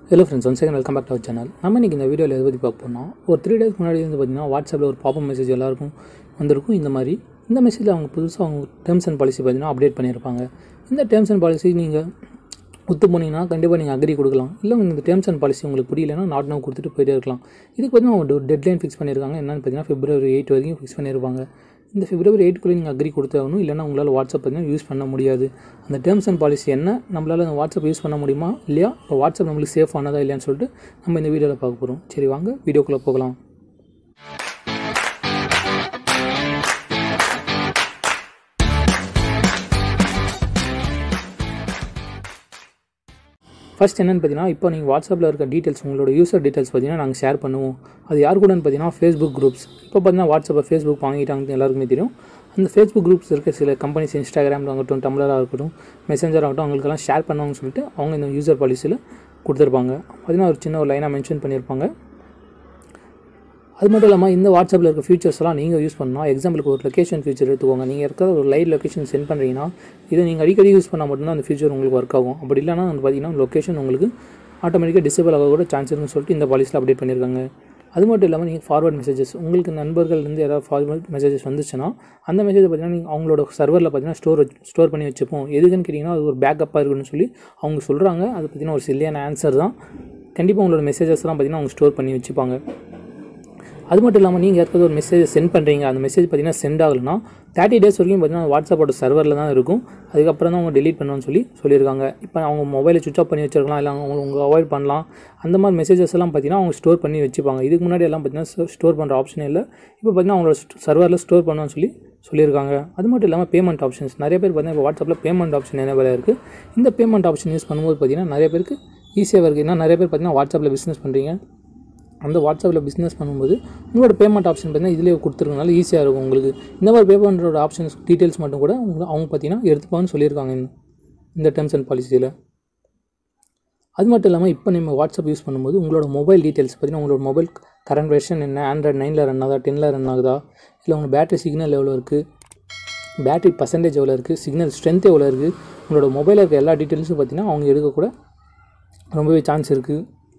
hello friends one second welcome back to our channel நம்ம இன்றைக்கி இந்த வீடியோவில் எதை பற்றி பார்க்க போனோம் ஒரு த்ரீ டேஸ் முன்னாடி வந்து பார்த்திங்கன்னா வாட்ஸ்அப்பில் ஒரு பாப்பம் மெசேஜ் எல்லாருக்கும் வந்திருக்கும் இந்த மாதிரி இந்த மெசேஜில் அவங்க புதுசாக அவங்க டேர்ம்ஸ் அண்ட் பாலிசி பார்த்தீங்கன்னா அப்டேட் பண்ணியிருப்பாங்க இந்த டேர்ம்ஸ் அண்ட் பாலிசி நீங்கள் ஒத்து போனீங்கன்னா கண்டிப்பாக நீங்கள் அக்ரி கொடுக்கலாம் இல்லை இந்த டேர்ம்ஸ் அண்ட் பாலிசி உங்களுக்கு புரியலன்னா நாட் நோ கொடுத்துட்டு போயிட்டே இருக்கலாம் இதுக்கு பார்த்தீங்கன்னா அவங்க டெட்லைன் ஃபிக்ஸ் பண்ணியிருக்காங்க என்னென்னு பார்த்தீங்கன்னா பிப்ரவரி எயிட் வரைக்கும் ஃபிக்ஸ் பண்ணியிருப்பாங்க இந்த பிப்ரவரி எயிட்டுக்குள்ளே நீங்கள் அக்ரி கொடுத்தாகணும் இல்லைனா உங்களால் வாட்ஸ்அப் பார்த்தீங்கன்னா யூஸ் பண்ண முடியாது அந்த டேர்ம்ஸ் அண்ட் பாலிசி என்ன நம்மளால் அந்த வாட்ஸ்அப் யூஸ் பண்ண முடியுமா இல்லையா இப்போ வாட்ஸ்அப் நம்மளுக்கு சேஃப் ஆனதா இல்லையான்னு சொல்லிட்டு நம்ம இந்த வீடியோவில் பார்க்க போகிறோம் சரி வாங்க வீடியோக்குள்ளே போகலாம் ஃபஸ்ட் என்னென்னு பார்த்தீங்கன்னா இப்போ நீங்கள் வாட்ஸ்அப்பில் இருக்க டீட்டெயில்ஸ் உங்களோட யூசர் டீட்டெயில்ஸ் பார்த்தீங்கன்னா நாங்கள் ஷேர் பண்ணுவோம் அது யார் கூடன்னு பார்த்தீங்கன்னா ஃபேஸ்புக் குரூப்ஸ் இப்போ பார்த்தீங்கன்னா வாட்ஸ்அப்பை ஃபேஸ்புக் வாங்கிட்டாங்க எல்லாருக்குமே தெரியும் அந்த ஃபேஸ்புக் குரூப்ஸ் இருக்க சில கம்பெனிஸ் இன்ஸ்டாகிராம் ஆகட்டும் டம்ளராக இருக்கட்டும் மெசேஞ்சர் ஆகட்டும் அவங்களுக்கெல்லாம் ஷேர் பண்ணுவாங்கன்னு சொல்லிட்டு அவங்க இந்த யூசர் பாலிசியில் கொடுத்துருப்பாங்க பார்த்தீங்கன்னா ஒரு சின்ன ஒரு லைனாக மென்ஷன் பண்ணியிருப்பாங்க அது மட்டும் இல்லாமல் இந்த வாட்ஸ்அப்பில் இருக்க ஃபீச்சர்ஸ் எல்லாம் நீங்கள் யூஸ் பண்ணால் எக்ஸாம்பிளுக்கு ஒரு லொக்கேஷன் ஃபீச்சர் எடுத்துக்கோங்க நீங்கள் இருக்கிற ஒரு லைவ் லொக்கேஷன் சென்ட் பண்ணுறீங்கன்னா இதை நீங்கள் அடிக்கடி யூஸ் பண்ணால் மட்டும்தான் அந்த ஃபீச்சர் உங்களுக்கு ஒர்க் ஆகும் அப்படி இல்லைனா வந்து பார்த்தீங்கன்னா லொக்கேஷன் உங்களுக்கு ஆட்டோமேட்டிக்காக டிசேபிள் ஆக கூட சான்ஸ் இருக்குன்னு சொல்லிட்டு இந்த பாலிசியில் அப்டேட் பண்ணியிருக்காங்க அது மட்டும் இல்லாமல் நீங்கள் ஃபார்வர்ட் மெசேஜஸ் உங்களுக்கு நண்பர்கள்லேருந்து ஏதாவது ஃபார்வர்ட் மெசேஜஸ் வந்துச்சுன்னா அந்த மெசேஜை பார்த்தீங்கன்னா நீங்கள் அவங்களோட சர்வரில் பார்த்தீங்கன்னா ஸ்டோர் ஸ்டோர் பண்ணி வச்சுப்போம் எதுக்குன்னு கேட்டிங்கன்னா அது ஒரு பேக்கப்பாக இருக்குன்னு சொல்லி அவங்க சொல்கிறாங்க அது பார்த்தீங்கன்னா ஒரு சில்லியான ஆன்சர் தான் கண்டிப்பாக உங்களோட மெசேஜஸ்லாம் பார்த்தீங்கன்னா அவங்க ஸ்டோர் பண்ணி வச்சுப்பாங்க அது மட்டும் இல்லாமல் நீங்கள் யாருக்காவது ஒரு மெசேஜ் சென்ட் பண்ணுறீங்க அந்த மெசேஜ் பார்த்தீங்கன்னா சென்ட் ஆகலைன்னா தேர்ட்டி டேஸ் வரைக்கும் பார்த்தீங்கன்னா வாட்ஸ்அப்போட சர்வரில் தான் இருக்கும் அதுக்கப்புறம் தான் அவங்க டெலீட் பண்ணணும்னு சொல்லி சொல்லியிருக்காங்க இப்போ அவங்க மொபைலை சுவிச் ஆஃப் பண்ணி வச்சிருக்கலாம் இல்லை அவங்க அவங்க அவாய்ட் பண்ணலாம் அந்த மாதிரி மெசேஜஸ் எல்லாம் பார்த்தீங்கன்னா அவங்க ஸ்டோர் பண்ணி வச்சுப்பாங்க இதுக்கு முன்னாடி எல்லாம் பார்த்தீங்கன்னா ஸ்டோர் பண்ணுற ஆப்ஷனே இல்லை இப்போ பார்த்தீங்கன்னா அவங்களோட சர்வரில் ஸ்டோர் பண்ணணும்னு சொல்லி சொல்லியிருக்காங்க அது மட்டும் இல்லாமல் பேமெண்ட் ஆப்ஷன்ஸ் நிறைய பேர் பார்த்தீங்கன்னா இப்போ வாட்ஸ்அப்பில் பேமெண்ட் ஆப்ஷன் என்ன வேலை இருக்குது இந்த பேமெண்ட் ஆப்ஷன் யூஸ் பண்ணும்போது பார்த்தீங்கன்னா நிறைய பேருக்கு ஈஸியாக இருக்குது ஏன்னா நிறைய பேர் பார்த்தீங்கன்னா வாட்ஸ்அப்பில் பிஸ்னஸ் பண்ணுறீங்க அந்த வாட்ஸ்அப்பில் பிஸ்னஸ் பண்ணும்போது உங்களோட பேமெண்ட் ஆப்ஷன் பார்த்தீங்கன்னா இதிலே கொடுத்துருக்கனால ஈஸியாக இருக்கும் உங்களுக்கு இந்த மாதிரி பே பண்ணுறோட ஆப்ஷன்ஸ் டீட்டெயில்ஸ் மட்டும் கூட அவங்க அவங்க பார்த்தீங்கன்னா எடுத்துப்பான்னு சொல்லியிருக்காங்க இந்த டேர்ம்ஸ் அண்ட் பாலிசியில் அது மட்டும் இல்லாமல் இப்போ நம்ம வாட்ஸ்அப் யூஸ் பண்ணும்போது உங்களோட மொபைல் டீட்டெயில்ஸ் பார்த்தீங்கன்னா உங்களோட மொபைல் கரண்ட் வெர்ஷன் என்ன ஆண்ட்ராய்ட் நைனில் ரன் ஆகுதா டெனில் ரன் ஆகுதா இல்லை உங்கள் பேட்டரி சிக்னல் எவ்வளோ இருக்குது பேட்டரி பர்சன்டேஜ் எவ்வளோ இருக்குது சிக்னல் ஸ்ட்ரென்த் எவ்வளோ இருக்குது உங்களோட மொபைலில் இருக்க எல்லா டீட்டெயில்ஸும் பார்த்தீங்கன்னா அவங்க எடுக்கக்கூட ரொம்பவே சான்ஸ் இருக்குது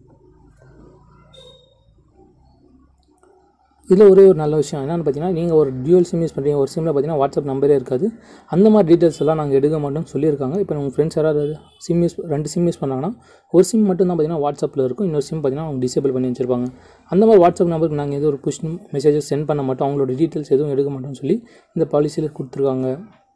இதில் ஒரே ஒரு நல்ல விஷயம் என்னென்னு பார்த்தீங்கன்னா நீங்கள் ஒரு டியூல் சிம் யூஸ் பண்ணுறீங்க ஒரு சிம்மில் பார்த்தீங்கன்னா வாட்ஸ்அப் நம்பரே இருக்காது அந்த மாதிரி டீட்டெயில்ஸ் எல்லாம் நாங்கள் எடுக்க மாட்டோம்னு சொல்லியிருக்காங்க இப்போ உங்கள் ஃப்ரெண்ட்ஸ் யாராவது சிம் யூஸ் ரெண்டு சிம் யூஸ் பண்ணாங்கன்னா ஒரு சிம் மட்டும் தான் பார்த்தீங்கன்னா வாட்ஸ்அப்பில் இருக்கும் இன்னொரு சிம் பார்த்தீங்கன்னா அவங்க டிசேபிள் பண்ணி வச்சிருப்பாங்க அந்த மாதிரி வாட்ஸ்அப் நம்பருக்கு நாங்கள் எதுவும் ஒரு புஷ் மெசேஜஸ் சென்ட் பண்ண மாட்டோம் அவங்களோட டீட்டெயில்ஸ் எதுவும் எடுக்க மாட்டோம்னு சொல்லி இந்த பாலிசியில் கொடுத்துருக்காங்க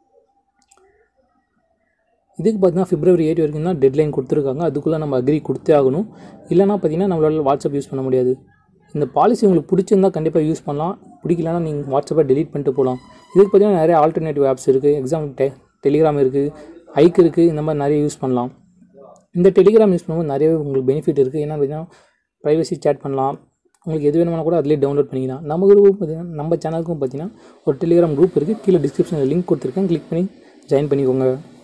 இதுக்கு பார்த்தீங்கன்னா பிப்ரவரி எயிட் வரைக்கும் தான் டெட்லைன் கொடுத்துருக்காங்க அதுக்குள்ளே நம்ம அக்ரி கொடுத்தே ஆகணும் இல்லைனா பார்த்தீங்கன்னா நம்மளால் வாட்ஸ்அப் யூஸ் பண்ண முடியாது இந்த பாலிசி உங்களுக்கு பிடிச்சிருந்தால் கண்டிப்பாக யூஸ் பண்ணலாம் பிடிக்கலனா நீங்கள் வாட்ஸ்அப்பை டெலீட் பண்ணிட்டு போகலாம் இதுக்கு பார்த்தீங்கன்னா நிறைய ஆல்டர்னேட்டிவ் ஆப்ஸ் இருக்குது எக்ஸாம் டெ டெலிகிராம் இருக்குது ஐக் இருக்குது இந்த மாதிரி நிறைய யூஸ் பண்ணலாம் இந்த டெலிகிராம் யூஸ் பண்ணும்போது நிறைய உங்களுக்கு பெனிஃபிட் இருக்குது ஏன்னா பார்த்தீங்கன்னா ப்ரைவசி சேட் பண்ணலாம் உங்களுக்கு எது வேணுமானா கூட அதிலே டவுன்லோட் பண்ணிக்கலாம் நம்ம குரூப் பார்த்தீங்கன்னா நம்ம சேனலுக்கும் பார்த்தீங்கன்னா ஒரு டெலிகிராம் குரூப் இருக்குது கீழே டிஸ்கிரிப்ஷனில் லிங்க் கொடுத்துருக்கேன் கிளிக் பண்ணி ஜாயின் பண்ணிக்கோங்க